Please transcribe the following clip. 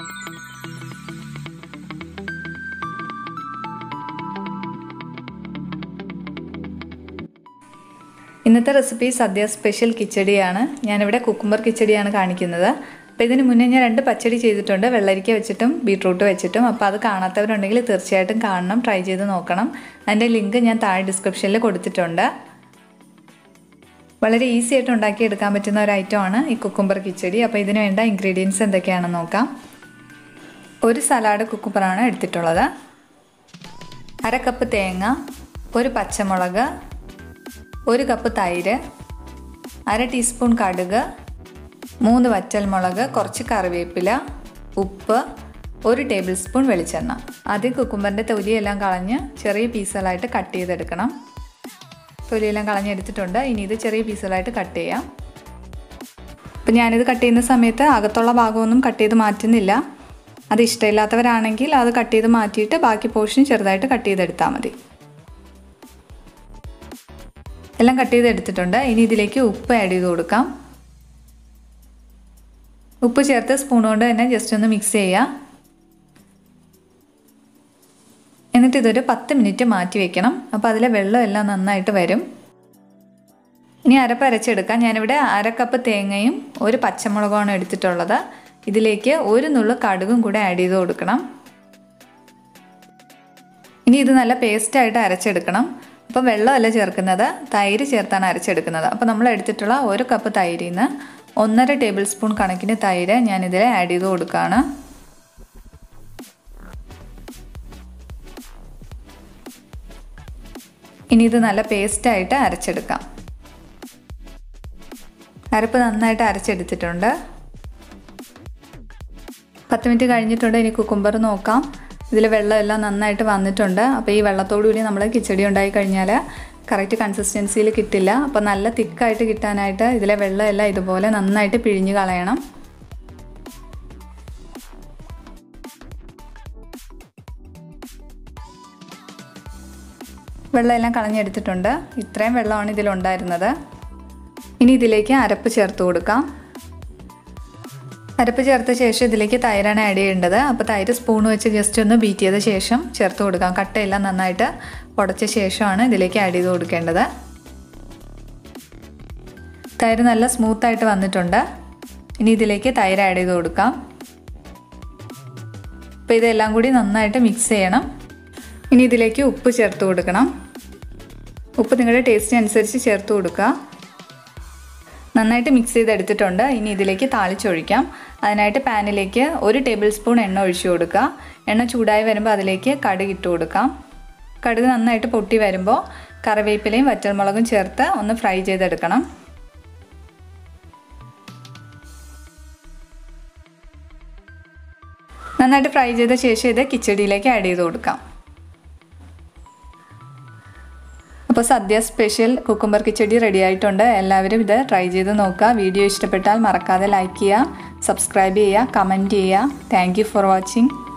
ഇന്നത്തെ റെസിപ്പി സദ്യ സ്പെഷ്യൽ കിച്ചടിയാണ് ഞാനിവിടെ കുക്കുംബർ കിച്ചടിയാണ് കാണിക്കുന്നത് അപ്പോൾ ഇതിന് മുന്നേ ഞാൻ രണ്ട് പച്ചടി ചെയ്തിട്ടുണ്ട് വെള്ളരിക്ക വെച്ചിട്ടും ബീട്രൂട്ട് വെച്ചിട്ടും അപ്പോൾ അത് കാണാത്തവരുണ്ടെങ്കിൽ തീർച്ചയായിട്ടും കാണണം ട്രൈ ചെയ്ത് നോക്കണം അതിൻ്റെ ലിങ്ക് ഞാൻ താഴെ ഡിസ്ക്രിപ്ഷനിൽ കൊടുത്തിട്ടുണ്ട് വളരെ ഈസി ആയിട്ട് ഉണ്ടാക്കിയെടുക്കാൻ പറ്റുന്ന ഒരു ഐറ്റമാണ് ഈ കുക്കുംബർ കിച്ചടി അപ്പോൾ ഇതിന് വേണ്ട ഇൻഗ്രീഡിയൻസ് എന്തൊക്കെയാണെന്ന് നോക്കാം ഒരു സലാഡ് കുക്കുംബറാണ് എടുത്തിട്ടുള്ളത് അര കപ്പ് തേങ്ങ ഒരു പച്ചമുളക് ഒരു കപ്പ് തൈര് അര ടീസ്പൂൺ കടുക് മൂന്ന് വറ്റൽമുളക് കുറച്ച് കറിവേപ്പില ഉപ്പ് ഒരു ടേബിൾ സ്പൂൺ വെളിച്ചെണ്ണ ആദ്യം കുക്കുംബറിൻ്റെ തൊലിയെല്ലാം കളഞ്ഞ് ചെറിയ പീസുകളായിട്ട് കട്ട് ചെയ്തെടുക്കണം തൊലിയെല്ലാം കളഞ്ഞെടുത്തിട്ടുണ്ട് ഇനി ഇത് ചെറിയ പീസുകളായിട്ട് കട്ട് ചെയ്യാം അപ്പം ഞാനിത് കട്ട് ചെയ്യുന്ന സമയത്ത് അകത്തുള്ള ഭാഗമൊന്നും കട്ട് ചെയ്ത് മാറ്റുന്നില്ല അത് ഇഷ്ടമില്ലാത്തവരാണെങ്കിൽ അത് കട്ട് ചെയ്ത് മാറ്റിയിട്ട് ബാക്കി പോർഷൻ ചെറുതായിട്ട് കട്ട് ചെയ്തെടുത്താൽ മതി എല്ലാം കട്ട് ചെയ്ത് എടുത്തിട്ടുണ്ട് ഇനി ഇതിലേക്ക് ഉപ്പ് ആഡ് ചെയ്ത് കൊടുക്കാം ഉപ്പ് ചേർത്ത് സ്പൂൺ കൊണ്ട് തന്നെ ജസ്റ്റ് ഒന്ന് മിക്സ് ചെയ്യുക എന്നിട്ട് ഇതൊരു പത്ത് മിനിറ്റ് മാറ്റി വെക്കണം അപ്പോൾ അതിലെ വെള്ളം എല്ലാം നന്നായിട്ട് വരും ഇനി അരപ്പ് അരച്ചെടുക്കാം ഞാനിവിടെ അര കപ്പ് തേങ്ങയും ഒരു പച്ചമുളകുമാണ് എടുത്തിട്ടുള്ളത് ഇതിലേക്ക് ഒരു നുള്ളു കടുകും കൂടെ ആഡ് ചെയ്ത് കൊടുക്കണം ഇനി ഇത് നല്ല പേസ്റ്റായിട്ട് അരച്ചെടുക്കണം അപ്പോൾ വെള്ളമല്ല ചേർക്കുന്നത് തൈര് ചേർത്താണ് അരച്ചെടുക്കുന്നത് അപ്പോൾ നമ്മൾ എടുത്തിട്ടുള്ള ഒരു കപ്പ് തൈരിൽ നിന്ന് ഒന്നര ടേബിൾ സ്പൂൺ കണക്കിന് തൈര് ഞാനിതിൽ ആഡ് ചെയ്ത് കൊടുക്കുകയാണ് ഇനി ഇത് നല്ല പേസ്റ്റായിട്ട് അരച്ചെടുക്കാം അരപ്പ് നന്നായിട്ട് അരച്ചെടുത്തിട്ടുണ്ട് പത്ത് മിനിറ്റ് കഴിഞ്ഞിട്ടുണ്ട് ഇനി കുക്കുംബർ നോക്കാം ഇതിൽ വെള്ളമെല്ലാം നന്നായിട്ട് വന്നിട്ടുണ്ട് അപ്പോൾ ഈ വെള്ളത്തോടുകൂടി നമ്മൾ കിച്ചടി ഉണ്ടായി കഴിഞ്ഞാൽ കറക്റ്റ് കൺസിസ്റ്റൻസിയിൽ കിട്ടില്ല അപ്പോൾ നല്ല തിക്കായിട്ട് കിട്ടാനായിട്ട് ഇതിലെ വെള്ളമെല്ലാം ഇതുപോലെ നന്നായിട്ട് പിഴിഞ്ഞ് കളയണം വെള്ളമെല്ലാം കളഞ്ഞെടുത്തിട്ടുണ്ട് ഇത്രയും വെള്ളമാണ് ഇതിലുണ്ടായിരുന്നത് ഇനി ഇതിലേക്ക് അരപ്പ് ചേർത്ത് കൊടുക്കാം അരപ്പ് ചേർത്ത ശേഷം ഇതിലേക്ക് തൈരാണ് ആഡ് ചെയ്യേണ്ടത് അപ്പോൾ തൈര് സ്പൂൺ വെച്ച് ജസ്റ്റ് ഒന്ന് ബീറ്റ് ചെയ്ത ശേഷം ചേർത്ത് കൊടുക്കാം കട്ടയെല്ലാം നന്നായിട്ട് ഉടച്ച ശേഷമാണ് ഇതിലേക്ക് ആഡ് ചെയ്ത് കൊടുക്കേണ്ടത് തൈര് നല്ല സ്മൂത്തായിട്ട് വന്നിട്ടുണ്ട് ഇനി ഇതിലേക്ക് തൈര് ആഡ് ചെയ്ത് കൊടുക്കാം അപ്പോൾ ഇതെല്ലാം കൂടി നന്നായിട്ട് മിക്സ് ചെയ്യണം ഇനി ഇതിലേക്ക് ഉപ്പ് ചേർത്ത് കൊടുക്കണം ഉപ്പ് നിങ്ങളുടെ ടേസ്റ്റ് അനുസരിച്ച് ചേർത്ത് കൊടുക്കുക നന്നായിട്ട് മിക്സ് ചെയ്തെടുത്തിട്ടുണ്ട് ഇനി ഇതിലേക്ക് താളിച്ചൊഴിക്കാം അതിനായിട്ട് പാനിലേക്ക് ഒരു ടേബിൾ സ്പൂൺ എണ്ണ ഒഴിച്ചു കൊടുക്കുക എണ്ണ ചൂടായി വരുമ്പോൾ അതിലേക്ക് കടുക് ഇട്ട് കൊടുക്കാം കടുക് നന്നായിട്ട് പൊട്ടി വരുമ്പോൾ കറിവേപ്പിലയും വറ്റൽമുളകും ചേർത്ത് ഒന്ന് ഫ്രൈ ചെയ്തെടുക്കണം നന്നായിട്ട് ഫ്രൈ ചെയ്ത ശേഷം ഇത് കിച്ചടിയിലേക്ക് ആഡ് ചെയ്ത് കൊടുക്കാം അപ്പോൾ സദ്യ സ്പെഷ്യൽ കുക്കുംബർ കിച്ചടി റെഡി ആയിട്ടുണ്ട് എല്ലാവരും ഇത് ട്രൈ ചെയ്ത് നോക്കുക വീഡിയോ ഇഷ്ടപ്പെട്ടാൽ മറക്കാതെ ലൈക്ക് ചെയ്യുക സബ്സ്ക്രൈബ് ചെയ്യുക കമൻറ്റ് ചെയ്യുക താങ്ക് ഫോർ വാച്ചിങ്